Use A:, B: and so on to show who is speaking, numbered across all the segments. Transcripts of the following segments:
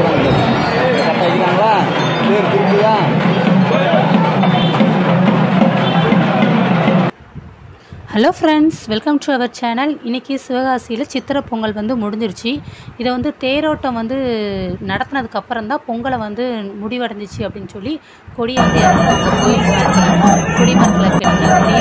A: கரெக்டாக வைக்கிறாங்களா பேர் திரும்பியா
B: hello friends welcome to our channel இன்றைக்கி சிவகாசியில் சித்திரை பொங்கல் வந்து முடிஞ்சிருச்சு இதை வந்து தேரோட்டம் வந்து நடத்தினதுக்கு அப்புறம் தான் பொங்கலை வந்து முடிவடைஞ்சிச்சு அப்படின்னு சொல்லி கொடி வந்து இறக்குவாங்க கோயில் மரத்துல. கொடி மரத்தில் கட்டி கொடி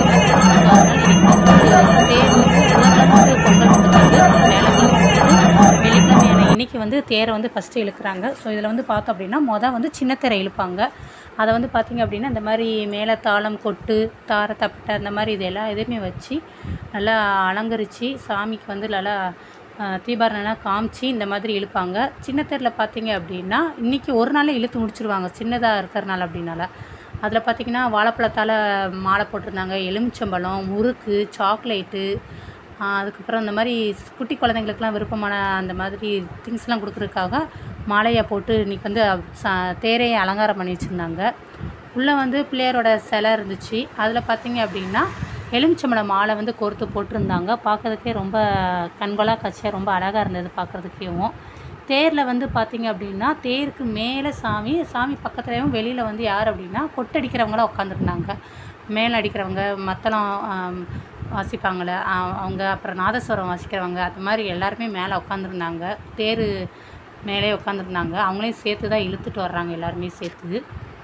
B: இறக்குவாங்க ஸோ அதனால் இன்றைக்கி வந்து தேர் வந்து புதன்கிழமை வந்து பொங்கல் முடிஞ்சது வேலைக்கிழமை முடிஞ்சது வெள்ளிக்கிழமையான இன்னைக்கு வந்து தேரை வந்து ஃபஸ்ட்டு இழுக்கிறாங்க ஸோ இதில் வந்து பார்த்தோம் அப்படின்னா மொதல் வந்து சின்ன தேரை இழுப்பாங்க அதை வந்து பார்த்திங்க அப்படின்னா இந்த மாதிரி மேலே தாளம் கொட்டு தார தப்பட்டை அந்த மாதிரி இது எல்லா இதுவுமே வச்சு நல்லா அலங்கரித்து சாமிக்கு வந்து நல்லா ஆஹ், தீபாரணம்லாம் காமிச்சு இந்த மாதிரி இழுப்பாங்க சின்ன தேரில் பார்த்தீங்க அப்படின்னா இன்றைக்கி ஒரு நாளே இழுத்து முடிச்சிருவாங்க சின்னதாக இருக்கிறனால அப்படின்னால அதில் பார்த்திங்கன்னா வாழைப்பழத்தால் மாலை போட்டிருந்தாங்க எலுமிச்சம்பழம் முறுக்கு சாக்லேட்டு ஆஹ் அதுக்கப்புறம் அந்த மாதிரி குட்டி குழந்தைங்களுக்குலாம் விருப்பமான அந்த மாதிரி திங்ஸ்லாம் கொடுக்குறதுக்காக மாலையை போட்டு இன்றைக்கி வந்து ச தேரையை அலங்காரம் பண்ணி வச்சுருந்தாங்க உள்ளே வந்து பிள்ளையாரோட சிலை இருந்துச்சு அதில் பார்த்தீங்க அப்படின்னா எலுமிச்சம்பழம் மாலை வந்து கோர்த்து போட்டிருந்தாங்க பார்க்கறதுக்கே ரொம்ப கண்கொள்ளா காட்சியாக ரொம்ப அழகாக இருந்தது பார்க்குறதுக்கேவும் தேரில் வந்து பார்த்தீங்க அப்படின்னா தேருக்கு மேலே சாமி சாமி பக்கத்துலேயும் வெளியில் வந்து யார் அப்படின்னா கொட்டடிக்கிறவங்களாம் உட்காந்துருந்தாங்க மேலே அடிக்கிறவங்க மத்தளம் ஆம், வாசிப்பாங்களே அ- அவங்க அப்புறம் நாதஸ்வரம் வாசிக்கிறவங்க அது மாதிரி எல்லாருமே மேலே உட்காந்துருந்தாங்க தேர் மேலே உட்காந்துருந்தாங்க அவங்களையும் சேர்த்து தான் இழுத்துட்டு வர்றாங்க எல்லாருமே சேர்த்து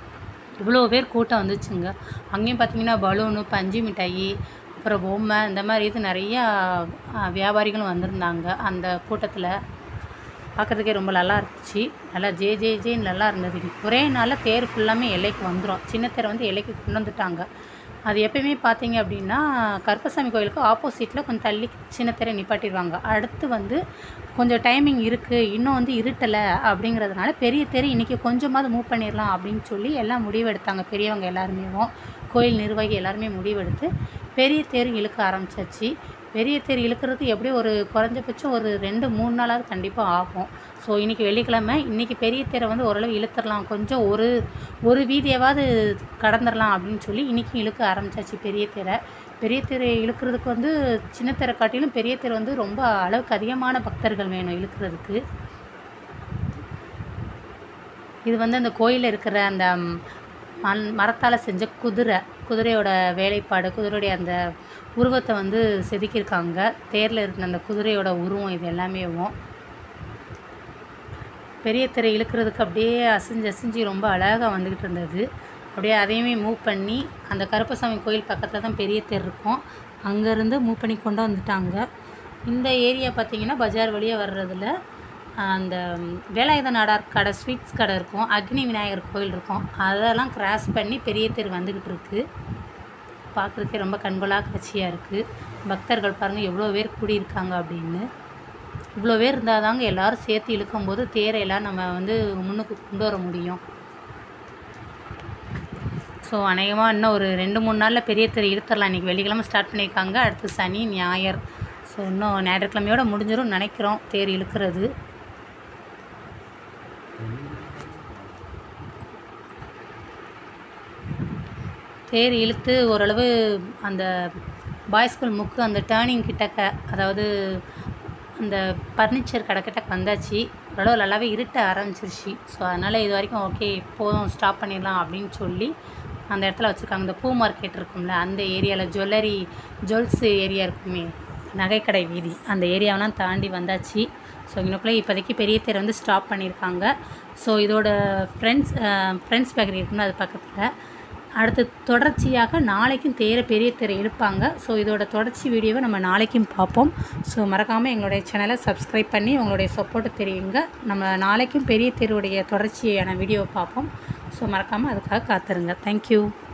B: இவ்வளோ பேர் கூட்டம் வந்துச்சுங்க அங்கேயும் பார்த்தீங்கன்னா பலூனு பஞ்சு மிட்டாய் அப்புறம் பொம்மை இந்த மாதிரி இது நிறையா அ, வியாபாரிகளும் வந்திருந்தாங்க அந்த கூட்டத்தில் பார்க்குறதுக்கே ரொம்ப நல்லா இருந்துச்சு நல்லா ஜே ஜே ஜேன்னு நல்லா இருந்தது இன்னைக்கு ஒரே நாளில் தேர் ஃபுல்லாமே எல்லைக்கு வந்துடும் சின்ன தேரை வந்து எல்லைக்கு கொண்டு வந்துட்டாங்க அது எப்பயுமே பார்த்தீங்க அப்படின்னா கருப்பசாமி கோயிலுக்கு ஆப்போசிட்டில் கொஞ்சம் தள்ளி சின்ன தேரை நிப்பாட்டிடுவாங்க அடுத்து வந்து கொஞ்சம் டைமிங் இருக்குது இன்னும் வந்து இருட்டலை அப்படிங்கிறதுனால பெரிய தேர் இன்றைக்கி கொஞ்சமாவது மூவ் பண்ணிடலாம் அப்படின்னு சொல்லி எல்லாம் முடிவெடுத்தாங்க பெரியவங்க எல்லாருமேவும் கோயில் நிர்வாகி எல்லாருமே முடிவெடுத்து பெரிய தேர் இழுக்க ஆரம்பிச்சாச்சு பெரிய தேர் இழுக்கிறதுக்கு எப்படியும் ஒரு குறைஞ்சபட்சம் ஒரு ரெண்டு மூணு நாளாவது கண்டிப்பாக ஆகும் ஸோ இன்றைக்கி வெள்ளிக்கிழமை இன்றைக்கி பெரிய தேரை வந்து ஓரளவு இழுத்துடலாம் கொஞ்சம் ஒரு ஒரு வீதியாவது கடந்துடலாம் அப்படின்னு சொல்லி இன்றைக்கி இழுக்க ஆரம்பிச்சாச்சு பெரிய தேரை பெரிய தேரை இழுக்கிறதுக்கு வந்து சின்ன தேரை காட்டிலும் பெரிய தேர் வந்து ரொம்ப அளவுக்கு அதிகமான பக்தர்கள் வேணும் இழுக்கிறதுக்கு இது வந்து அந்த கோயிலில் இருக்கிற அந்த ம், மண் மரத்தால் செஞ்ச குதிரை குதிரையோட வேலைப்பாடு குதிரையுடைய அந்த உருவத்தை வந்து செதுக்கியிருக்காங்க தேரில் இருந்த அந்த குதிரையோட உருவம் இது எல்லாமேவும் பெரிய திரை இழுக்கிறதுக்கு அப்படியே அசைஞ்சு அசைஞ்சு ரொம்ப அழகாக வந்துக்கிட்டு இருந்தது அப்படியே அதையுமே மூவ் பண்ணி அந்த கருப்பசாமி கோயில் பக்கத்தில் தான் பெரிய தேர் இருக்கும் அங்கேருந்து மூவ் பண்ணி கொண்டு வந்துட்டாங்க இந்த ஏரியா பார்த்தீங்கன்னா பஜார் வழியாக வர்றதுல அந்த வேலாயுத நாடார் கடை ஸ்வீட்ஸ் கடை இருக்கும் அக்னி விநாயகர் கோயில் இருக்கும் அதெல்லாம் கிராஸ் பண்ணி பெரிய தேர் வந்துக்கிட்டு இருக்கு பார்க்குறதுக்கே ரொம்ப கண்கொள்ளா காட்சியாக இருக்குது பக்தர்கள் பாருங்கள் எவ்வளோ பேர் கூடியிருக்காங்க அப்படின்னு இவ்வளோ பேர் இருந்தால் தாங்க எல்லோரும் சேர்த்து இழுக்கும்போது தேரை எல்லாம் நம்ம வந்து முன்னுக்கு கொண்டு வர முடியும் ஸோ அநேகமாக இன்னும் ஒரு ரெண்டு மூணு நாளில் பெரிய தேர் இழுத்துடலாம் இன்றைக்கி வெள்ளிக்கிழமை ஸ்டார்ட் பண்ணியிருக்காங்க அடுத்து சனி ஞாயிறு ஸோ இன்னும் ஞாயிற்றுக்கிழமையோட முடிஞ்சிடும் நினைக்கிறோம் தேர் இழுக்கிறது தேர் இழுத்து ஓரளவு அந்த பாய்ஸ் ஸ்கூல் முக்கு அந்த டேர்னிங் கிட்டக்க அதாவது அந்த ஃபர்னிச்சர் கடை கிட்டக்க வந்தாச்சு ஓரளவு நல்லாவே இருட்ட ஆரம்பிச்சிருச்சு ஸோ அதனால் இது வரைக்கும் ஓகே போதும் ஸ்டாப் பண்ணிடலாம் அப்படின்னு சொல்லி அந்த இடத்துல வச்சுருக்காங்க இந்த பூ மார்க்கெட் இருக்கும்ல அந்த ஏரியாவில் ஜுவல்லரி ஜுவல்ஸ் ஏரியா இருக்குமே நகைக்கடை வீதி அந்த ஏரியாவெலாம் தாண்டி வந்தாச்சு ஸோ இங்கனக்குள்ளே இப்போதைக்கு பெரிய தேர் வந்து ஸ்டாப் பண்ணியிருக்காங்க ஸோ இதோட ஃப்ரெண்ட்ஸ் ஃப்ரெண்ட்ஸ் பேக்கரி இருக்கும்ல அது பக்கத்தில் அடுத்து தொடர்ச்சியாக நாளைக்கும் தேரை பெரிய தேரை இழுப்பாங்க ஸோ இதோட தொடர்ச்சி வீடியோவை நம்ம நாளைக்கும் பார்ப்போம் ஸோ மறக்காமல் எங்களுடைய சேனலை சப்ஸ்கிரைப் பண்ணி உங்களுடைய சப்போர்ட்டை தெரியுங்க நம்ம நாளைக்கும் பெரிய தேருடைய தொடர்ச்சியான வீடியோவை பார்ப்போம் ஸோ மறக்காமல் அதுக்காக காத்துருங்க தேங்க்யூ